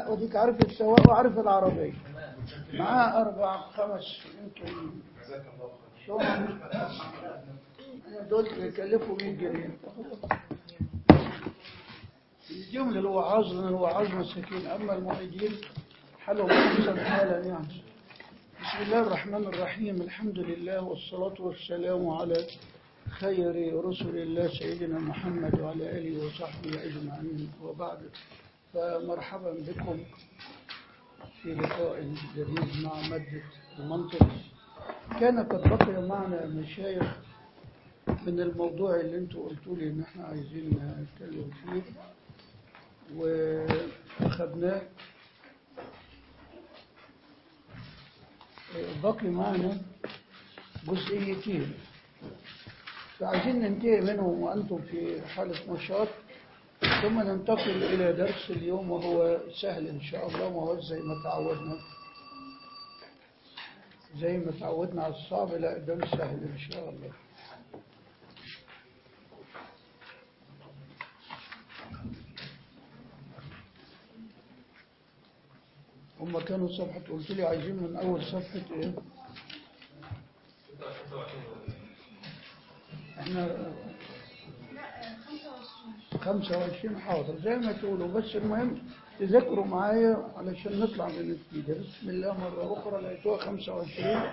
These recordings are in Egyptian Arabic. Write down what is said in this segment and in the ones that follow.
لا وديك عارف السواق وعارف العربية معاه أربع خمس يمكن شو دول يكلفوا 100 جنيه الجملة الوعاظ لأن الوعاظ مساكين أما المعيدين حالهم أحسن حالا يعني بسم الله الرحمن الرحيم الحمد لله والصلاة والسلام على خير رسل الله سيدنا محمد وعلى آله وصحبه أجمعين وبعد فمرحبا بكم في لقاء جديد مع مادة المنطق كان قد بقي معنا مشايخ من الموضوع اللي انتوا قلتوا لي ان احنا عايزين نتكلم فيه واخدناه بقي معنا جزئيتين فعايزين ننتهي منهم وأنتم في حالة نشاط ثم ننتقل إلى درس اليوم وهو سهل إن شاء الله وهو زي ما تعودنا زي ما تعودنا على الصعب لا ده سهل إن شاء الله هم كانوا صفحة قلت لي عايزين من أول صفحة إيه احنا 25 حاضر زي ما تقولوا بس المهم تذكروا معايا علشان نطلع من النتيجة بسم الله مرة أخرى لقيتوها 25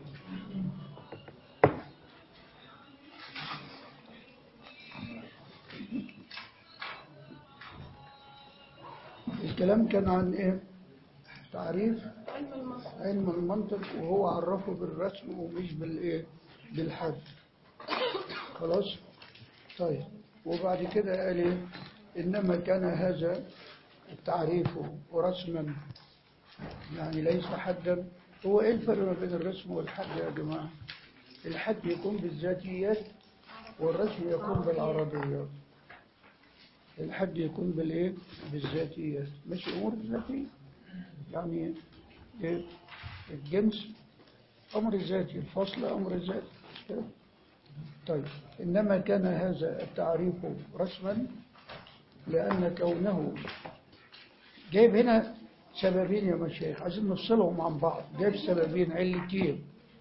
الكلام كان عن ايه تعريف علم المنطق وهو عرفه بالرسم ومش بالايه بالحد خلاص طيب وبعد كده قال ايه انما كان هذا التعريف رسما يعني ليس حدا هو ايه الفرق ما بين الرسم والحد يا جماعه الحد يكون بالذاتيات والرسم يكون بالعرضيات الحد يكون بالايه بالذاتيات مش امور ذاتيه يعني إيه؟ الجنس امر ذاتي الفصل امر ذاتي طيب إنما كان هذا التعريف رسما لأن كونه جايب هنا سببين يا مشايخ عايزين نفصلهم عن بعض جايب سببين علتين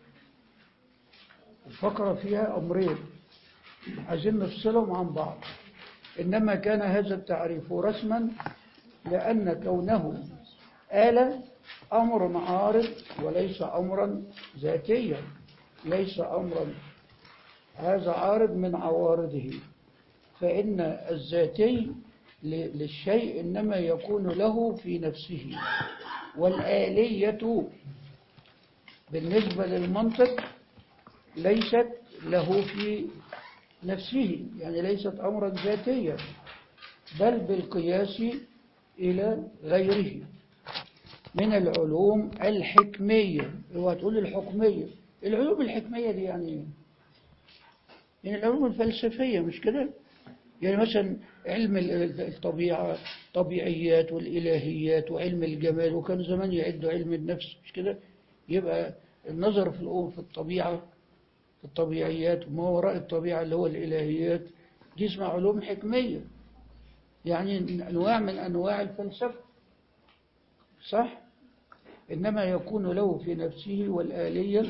الفقرة فيها أمرين عايزين نفصلهم عن بعض إنما كان هذا التعريف رسما لأن كونه آلة أمر عارض وليس أمرا ذاتيا ليس أمرا هذا عارض من عوارضه فإن الذاتي للشيء إنما يكون له في نفسه والآلية بالنسبة للمنطق ليست له في نفسه يعني ليست أمرا ذاتيا بل بالقياس إلى غيره من العلوم الحكمية هو تقول الحكمية العلوم الحكمية دي يعني ايه يعني العلوم الفلسفية مش كده يعني مثلا علم الطبيعة طبيعيات والإلهيات وعلم الجمال وكانوا زمان يعدوا علم النفس مش كده يبقى النظر في الأمور في الطبيعة في الطبيعيات وما وراء الطبيعة اللي هو الإلهيات دي اسمها علوم حكمية يعني أنواع من أنواع الفلسفة صح إنما يكون له في نفسه والآلية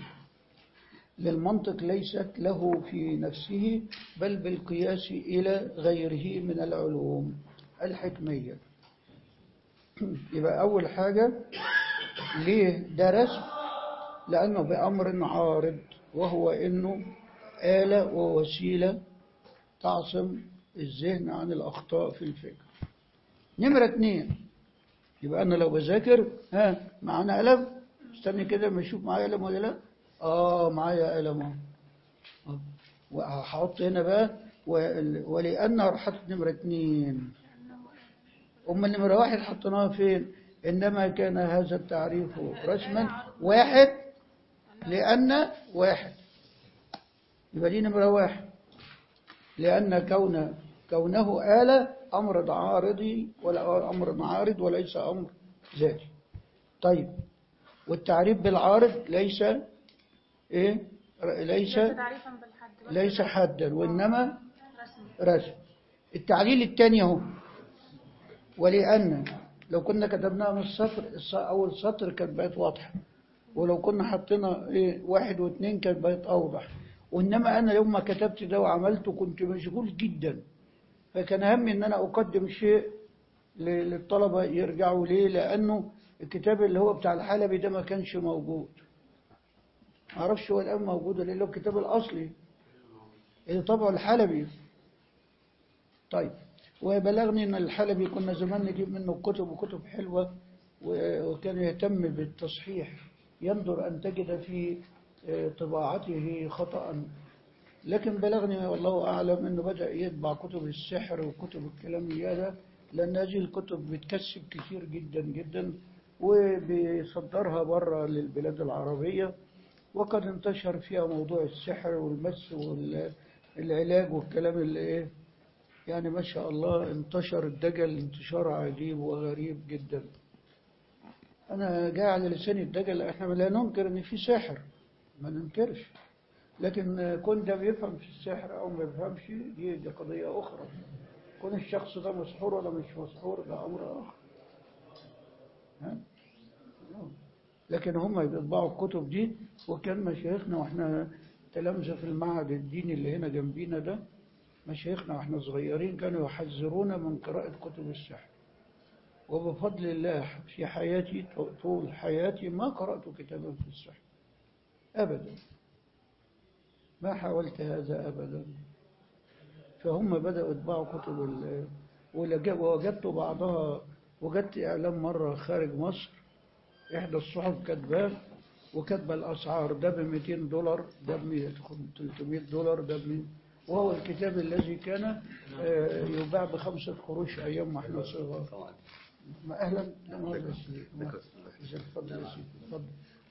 للمنطق ليست له في نفسه بل بالقياس إلى غيره من العلوم الحكمية يبقى أول حاجة ليه درس لأنه بأمر عارض وهو أنه آلة ووسيلة تعصم الذهن عن الأخطاء في الفكر نمرة اتنين يبقى أنا لو بذاكر ها معانا قلم استني كده ما اشوف معايا قلم ولا لا اه معايا قلم اهو وهحط هنا بقى ولأن حط نمرة اتنين أما النمرة واحد حطيناها فين إنما كان هذا التعريف رسما واحد لأن واحد يبقى دي نمرة واحد لأن كون كونه آلة أمر عارضي ولا أمر عارض وليس أمر ذاتي طيب والتعريف بالعارض ليس إيه ليس ليس حدا وإنما رسم التعليل الثاني اهو ولأن لو كنا كتبناها من السطر الس- أول سطر كانت بقت واضحة ولو كنا حطينا إيه واحد واثنين كانت بقت أوضح وإنما أنا يوم ما كتبت ده وعملته كنت مشغول جدا فكان همي إن أنا أقدم شيء ل- للطلبة يرجعوا ليه لأنه الكتاب اللي هو بتاع الحلبي ده ما كانش موجود معرفش هو الآن موجود ولا لا الكتاب الأصلي اللي طبعه الحلبي طيب وبلغني ان الحلبي كنا زمان نجيب منه كتب وكتب حلوة و- وكان يهتم بالتصحيح ينظر أن تجد في آه، طباعته خطأ لكن بلغني والله أعلم أنه بدأ يطبع كتب السحر وكتب الكلام هذا لأن هذه الكتب بتكسب كثير جدا جدا وبيصدرها بره للبلاد العربية وقد انتشر فيها موضوع السحر والمس والعلاج والكلام اللي ايه يعني ما شاء الله انتشر الدجل انتشار عجيب وغريب جدا أنا جاي على لساني الدجل احنا لا ننكر ان في سحر ما ننكرش لكن كون ده بيفهم في السحر او ما بيفهمش دي دي قضية أخرى كون الشخص ده مسحور ولا مش مسحور ده أمر آخر ها؟ لكن هم بيطبعوا الكتب دي وكان مشايخنا واحنا تلامذة في المعهد الديني اللي هنا جنبينا ده مشايخنا واحنا صغيرين كانوا يحذرونا من قراءة كتب السحر وبفضل الله في حياتي طول حياتي ما قرأت كتابا في السحر أبدا ما حاولت هذا أبدا فهم بدأوا يطبعوا كتب ال- ولج- ووجدت بعضها وجدت إعلان مرة خارج مصر إحدى الصحف كاتباه وكاتبة الأسعار ده ب 200 دولار ده ب 300 دولار ده ب وهو الكتاب الذي كان آه، يباع بخمسة قروش أيام ما احنا صغار ما أهلا لا مؤاخذة يا سيدي. ما- اتفضل يا سيدي اتفضل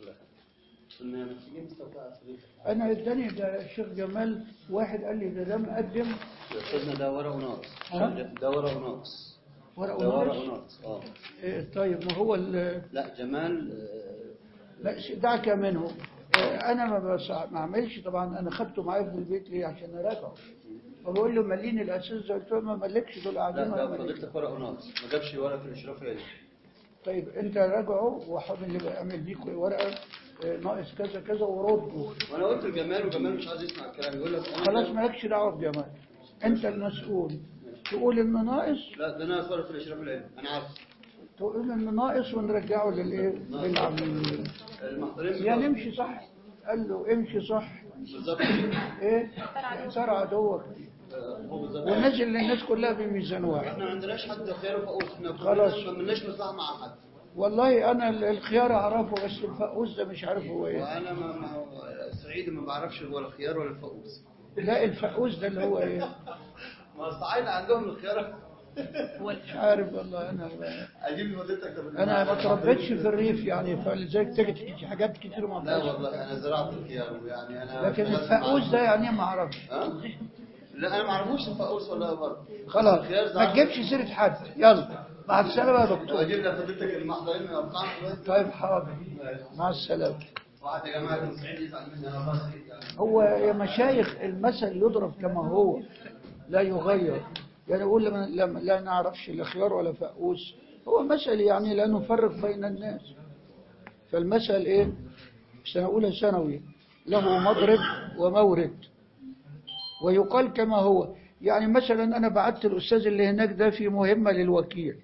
أنا اداني ده الشيخ جمال واحد قال لي ده ده مقدم يا استاذنا ده ورق وناقص ها؟ ده ورق وناقص ورق ده ورق وناقص وناقص اه إيه، طيب ما هو ال- لا جمال آه، لا ش- دعك منه إيه، انا ما بس ما اعملش طبعا انا خدته معايا في البيت ليه عشان اراجعه فبقول له مليني الاساس ده قلت له ما ملكش دول لا قاعدين ده ولا ملك. فضيلتك ورق وناقص ما جابش ورق في الاشراف العلمي طيب انت راجعه وحاول اللي بعمل بيك ورقه إيه، ناقص كذا كذا ورده وانا قلت لجمال وجمال مش عايز يسمع الكلام يقول لك أنا خلاص ده- مالكش دعوه بجمال انت المسؤول تقول انه ناقص لا ده ناقص ورق في الاشراف العلمي انا عارف تقول انه ناقص ونرجعه للايه للعميل المحضرين يا بتوع- نمشي صح قال له امشي صح بالظبط ايه ترى عدوك آه، هو بالظبط ونزل للناس كلها بميزان واحد احنا ما عندناش حد خير وفقوس احنا خلاص. كلنا ما عملناش مصلحه مع حد والله انا ال- الخيار اعرفه بس الفقوس ده مش عارف هو ايه وانا ما ما سعيد ما بعرفش ولا الخيار ولا الفقوس لا الفقوس ده اللي هو ايه ما الصعايدة عندهم الخيار مش عارف والله انا اجيب لي فضيلتك طب انا ما تربيتش في الريف يعني فلذلك تجد حاجات كتير ما لا أعرفهاش. والله انا زرعت الخيار يعني انا لكن اشتغلت الفقوس مع- ده يعني ما اعرفش ها؟ لا انا ما اعرفوش الفقوس ولا برضه خلاص الخيار ما زرعت- تجيبش سيره حد يلا مع السلامه يا دكتور اجيب لك فضيلتك المحضرين من ارقام طيب حاضر مع السلامه واحد يا جماعه كان سعيد يزعل مني انا الله سعيد يعني هو يا مشايخ المثل يضرب كما هو لا يغير يعني يقول لما لما لا نعرفش لا خيار ولا فقوس هو مثل يعني لا نفرق بين الناس فالمثل ايه سنة أولى ثانوي له مضرب ومورد ويقال كما هو يعني مثلا أنا بعت الأستاذ اللي هناك ده في مهمة للوكيل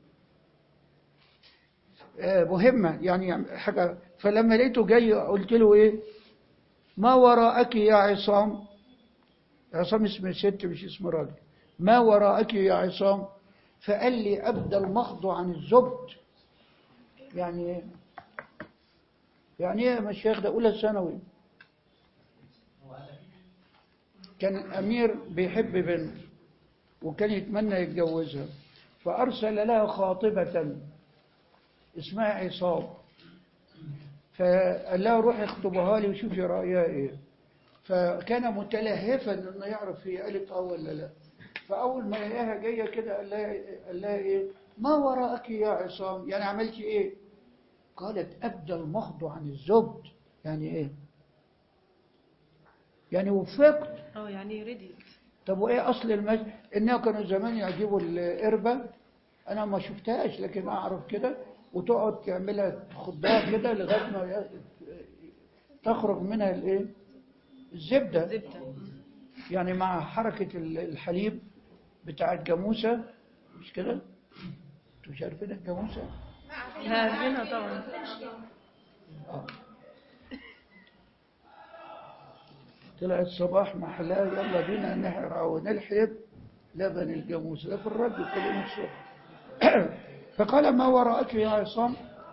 آه، مهمة يعني حاجة فلما لقيته جاي قلت له إيه ما وراءك يا عصام عصام اسم ست مش اسم راجل ما وراءك يا عصام فقال لي أبدى المخض عن الزبد يعني إيه يعني ايه يا مشايخ ده أولى ثانوي كان أمير بيحب بنت وكان يتمنى يتجوزها فأرسل لها خاطبة اسمها عصام فقال لها روحي اخطبها لي وشوفي رأيها ايه فكان متلهفا انه يعرف هي قالت اه ولا لا فاول ما لقاها جايه كده قال لها قال لها ايه ما وراءك يا عصام يعني عملتي ايه قالت ابدى المخض عن الزبد يعني ايه يعني وفقت اه يعني ريديت طب وايه اصل المجد انها كانوا زمان يجيبوا القربه انا ما شفتهاش لكن اعرف كده وتقعد تعملها تخضها كده لغايه ما ي- تخرج منها الايه الزبده زبدة يعني مع حركه ال- الحليب بتاع الجاموسه مش كده انتوا مش عارفين الجاموسه لا عارفينها طبعا آه. طلع الصباح محلاه يلا بينا نحرع ونلحب لبن الجاموس ده في الرجل كل يوم الصبح فقال ما وراءك يا عصام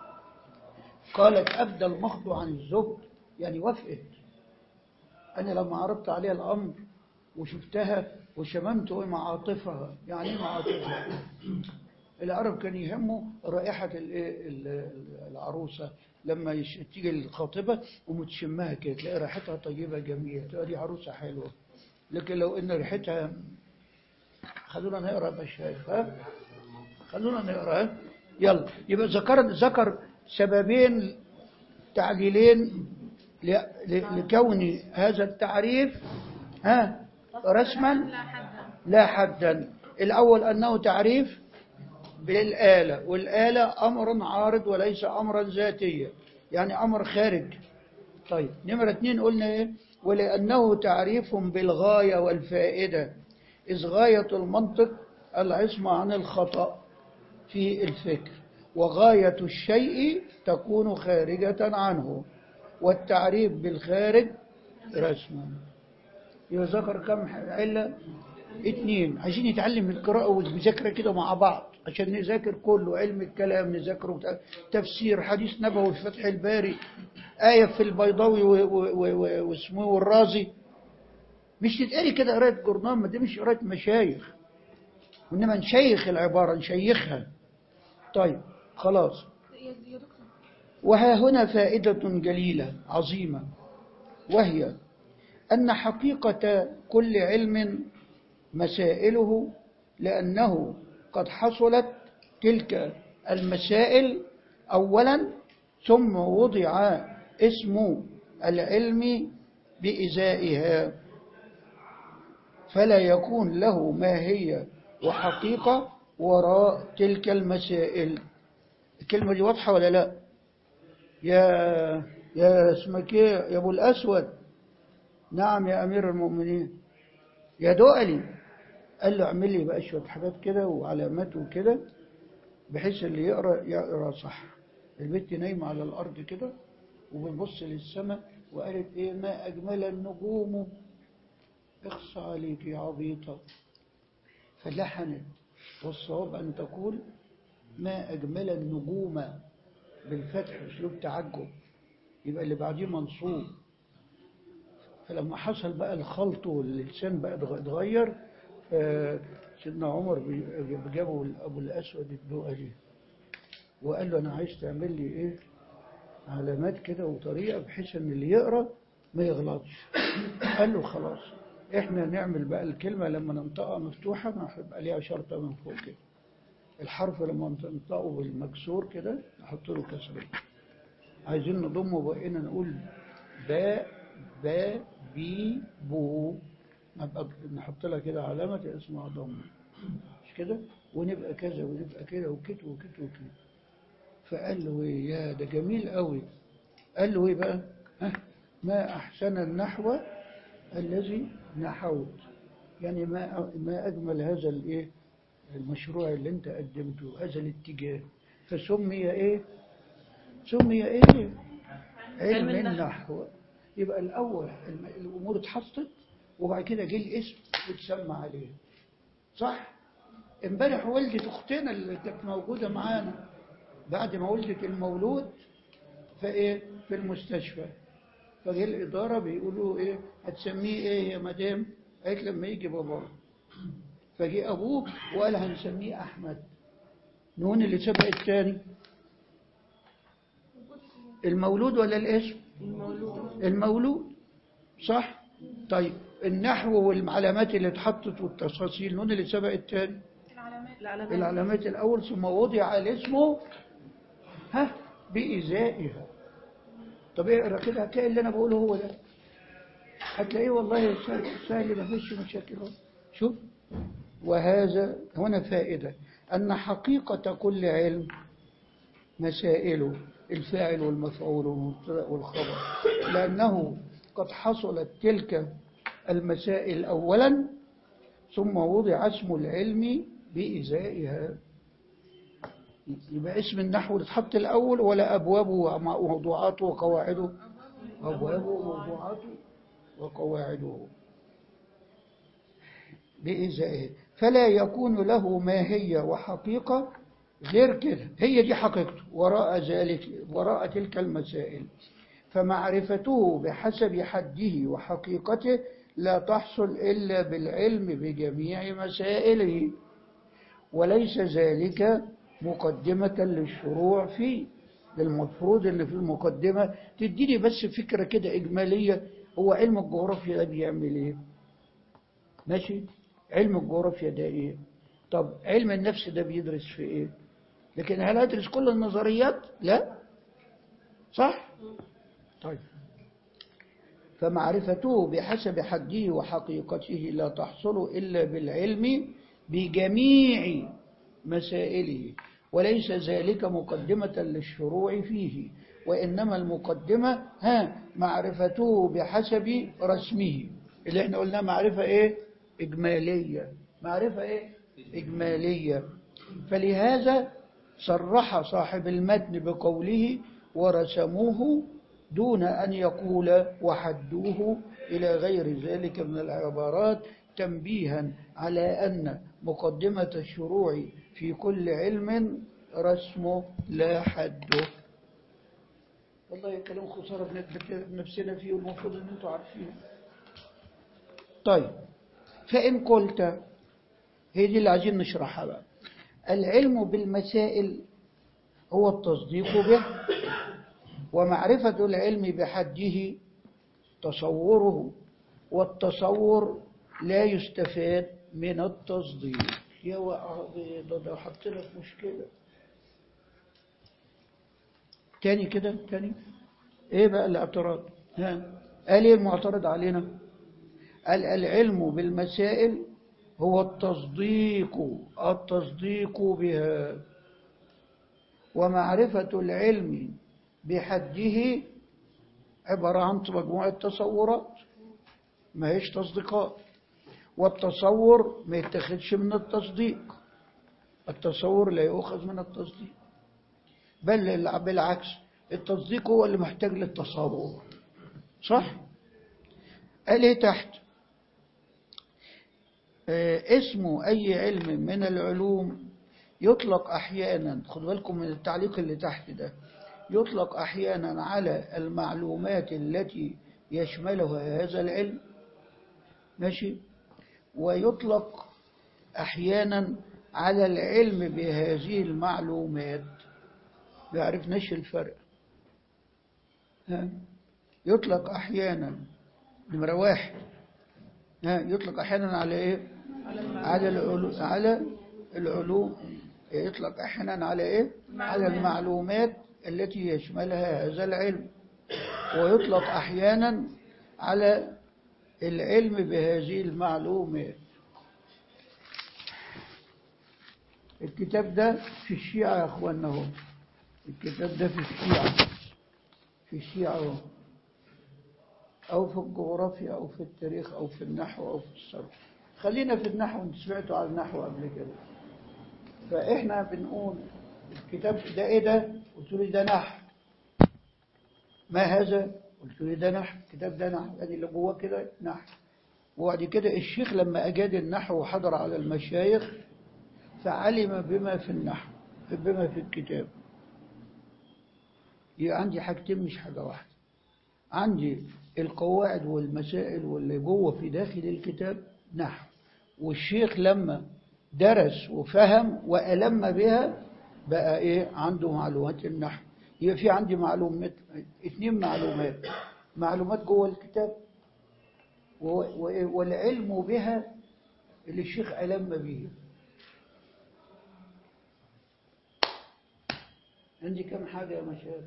قالت أبدى المخض عن الزهد يعني وافقت أنا لما عرضت عليها الأمر وشفتها وشممت معاطفها يعني ايه معاطفها العرب كان يهمه رائحة الإيه؟ ال- العروسة لما يش- تيجي الخاطبة ومتشمها كده تلاقي ريحتها طيبة جميلة تبقى دي عروسة حلوة لكن لو إن ريحتها خلونا نقرا يا شايف ها خلونا نقرا ها؟ يلا يبقى ذكر ذكر سببين تعليلين ل- ل- لكون هذا التعريف ها رسما لا حد لا حدا الأول أنه تعريف بالآلة والآلة أمر عارض وليس أمرا ذاتيا يعني أمر خارج طيب نمرة اتنين قلنا إيه ولأنه تعريف بالغاية والفائدة إذ غاية المنطق العصمة عن الخطأ في الفكر وغاية الشيء تكون خارجة عنه والتعريف بالخارج رسما يبقى ذكر كم علة اتنين عايزين نتعلم القراءة والمذاكرة كده مع بعض عشان نذاكر كله علم الكلام نذاكره تفسير حديث نبوي في فتح الباري آية في البيضاوي و- و- و- و- واسمه والرازي مش تتقري كده قراية جورنال ما دي مش قراية مشايخ وإنما نشيخ العبارة نشيخها طيب خلاص يا دكتور وها هنا فائدة جليلة عظيمة وهي أن حقيقة كل علم مسائله لأنه قد حصلت تلك المسائل أولا ثم وضع اسم العلم بإزائها فلا يكون له ماهية وحقيقة وراء تلك المسائل الكلمة دي واضحة ولا لا يا يا اسمك ايه يا ابو الاسود نعم يا امير المؤمنين يا دؤلي قال له اعمل لي بقى شويه حاجات كده وعلامات وكده بحيث اللي يقرا يقرا صح البنت نايمه على الارض كده وبتبص للسماء وقالت ايه ما اجمل النجوم اخص عليك يا عبيطه فلحنت والصواب ان تقول ما اجمل النجوم بالفتح اسلوب تعجب يبقى اللي بعديه منصوب فلما حصل بقى الخلط واللسان بقى اتغ- اتغير آه، سيدنا عمر بي- جابوا ابو الاسود الدؤلي وقال له انا عايز تعمل لي ايه علامات كده وطريقه بحيث ان اللي يقرا ما يغلطش قال له خلاص احنا نعمل بقى الكلمه لما ننطقها مفتوحه ما هيبقى ليها شرطه من فوق كده الحرف لما ننطقه بالمكسور كده نحط له كسرين عايزين نضمه بقينا نقول باء باء بي بو نبقى نحط لها كده علامة اسمها ضم مش كده ونبقى كذا ونبقى كده وكده وكده وكده فقال له ايه يا ده جميل قوي قال له ايه بقى ها ما احسن النحو الذي نحوت يعني ما ما اجمل هذا الايه المشروع اللي انت قدمته هذا الاتجاه فسمي ايه سمي ايه علم علم النحو. النحو يبقى الاول الم- الامور اتحطت وبعد كده جه الاسم واتسمى عليه صح امبارح ولدت اختنا اللي كانت موجوده معانا بعد ما ولدت المولود فايه في المستشفى فجه الاداره بيقولوا ايه هتسميه ايه يا مدام قالت لما يجي باباه فجه ابوه وقال هنسميه احمد نون اللي سبق الثاني المولود ولا الاسم المولود المولود صح طيب النحو والعلامات اللي اتحطت والتفاصيل نون اللي سبق الثاني العلامات العلامات العلامات الأول ثم وضع الاسم ها بإزائها طب اقرا كده هتلاقي اللي أنا بقوله هو ده هتلاقيه والله سهل, سهل ما فيش مشاكل أهو. شوف وهذا هنا فائدة أن حقيقة كل علم مسائله الفاعل والمفعول والمبتدأ والخبر لأنه قد حصلت تلك المسائل أولا ثم وضع اسم العلم بإزائها يبقى اسم النحو اللي اتحط الأول ولا أبوابه وموضوعاته وقواعده أبوابه وموضوعاته وقواعده بإزائه فلا يكون له ماهية وحقيقة غير كده هي دي حقيقته وراء ذلك وراء تلك المسائل فمعرفته بحسب حده وحقيقته لا تحصل إلا بالعلم بجميع مسائله وليس ذلك مقدمة للشروع فيه المفروض ان في المقدمة تديني بس فكرة كده إجمالية هو علم الجغرافيا ده بيعمل ايه ماشي علم الجغرافيا ده ايه طب علم النفس ده بيدرس في ايه لكن هل أدرس كل النظريات لا صح طيب فمعرفته بحسب حده وحقيقته لا تحصل إلا بالعلم بجميع مسائله وليس ذلك مقدمة للشروع فيه وإنما المقدمة ها معرفته بحسب رسمه اللي احنا قلنا معرفة ايه إجمالية معرفة ايه إجمالية فلهذا صرح صاحب المتن بقوله ورسموه دون أن يقول وحدوه إلى غير ذلك من العبارات تنبيها على أن مقدمة الشروع في كل علم رسمه لا حده والله كلام خسارة بنكتب نفسنا فيه والمفروض أن أنتم عارفين طيب فإن قلت هي دي اللي عايزين نشرحها بقى العلم بالمسائل هو التصديق به ومعرفة العلم بحده تصوره والتصور لا يستفاد من التصديق يا ده ده حطنا في مشكلة تاني كده تاني ايه بقى الاعتراض ها قال ايه المعترض علينا قال العلم بالمسائل هو التصديق التصديق بها ومعرفة العلم بحده عبارة عن مجموعة تصورات ما هيش تصديقات والتصور ما يتخذش من التصديق التصور لا يؤخذ من التصديق بل بالعكس التصديق هو اللي محتاج للتصور صح؟ قال ايه تحت اسم أي علم من العلوم يطلق أحيانا خد بالكم من التعليق اللي تحت ده يطلق أحيانا على المعلومات التي يشملها هذا العلم ماشي ويطلق أحيانا على العلم بهذه المعلومات يعرفناش الفرق ها يطلق أحيانا نمرة واحد ها يطلق أحيانا على إيه على العلوم على العلوم يطلق أحيانا على إيه على المعلومات التي يشملها هذا العلم ويطلق أحيانا على العلم بهذه المعلومات الكتاب ده في الشيعة يا أخواننا هو الكتاب ده في الشيعة في الشيعة هو أو في الجغرافيا أو في التاريخ أو في النحو أو في الصرف خلينا في النحو انت سمعتوا على النحو قبل كده فإحنا بنقول الكتاب ده إيه ده قلت لي ده نحو ما هذا قلت لي ده نحو الكتاب ده نحو يعني اللي جواه كده نحو وبعد كده الشيخ لما أجاد النحو وحضر على المشايخ فعلم بما في النحو بما في الكتاب يبقى عندي حاجتين مش حاجة واحدة عندي القواعد والمسائل واللي جوه في داخل الكتاب نحو والشيخ لما درس وفهم وألم بها بقى ايه عنده معلومات النحو يبقى في عندي معلومات اثنين معلومات معلومات جوه الكتاب والعلم بها اللي الشيخ ألم به عندي كم حاجة يا مشايخ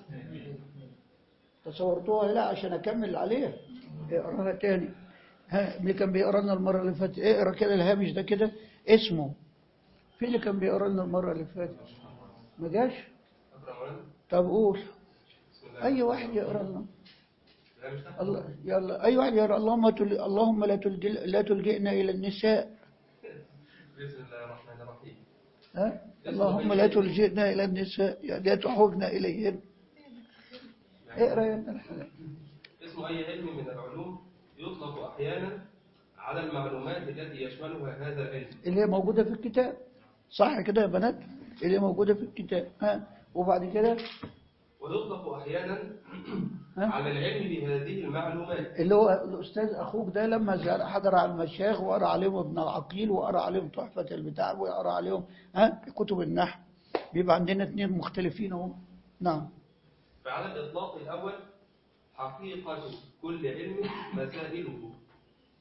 تصورتوها لا عشان أكمل عليها اقراها تاني ها اللي كان بيقرا لنا المرة اللي فاتت اقرا كده الهامش ده كده اسمه في اللي كان بيقرا لنا المرة اللي فاتت ما جاش أقرأ مولانا طب قول بسم الله أي واحد يقرا لنا لا مش تحت الله يلا أي واحد يقرا اللهم تل... اللهم لا تلجئ لا تلجئنا إلى النساء بسم الله الرحمن الرحيم ها اللهم لا تلجئنا إلى النساء يعني لا تحوجنا إليهن اقرا يا ابن الحلال اسم أي علم من العلوم يطلق أحيانا على المعلومات التي يشملها هذا العلم اللي هي موجودة في الكتاب صح كده يا بنات اللي هي موجودة في الكتاب ها وبعد كده ويطلق أحيانا ها على العلم بهذه المعلومات اللي هو الأستاذ أخوك ده لما زار- حضر على المشايخ وقرأ عليهم ابن العقيل وقرأ عليهم تحفة البتاع وقرأ عليهم ها كتب النحو بيبقى عندنا اثنين مختلفين اهو نعم فعلى الإطلاق الأول حقيقة كل علم مسائله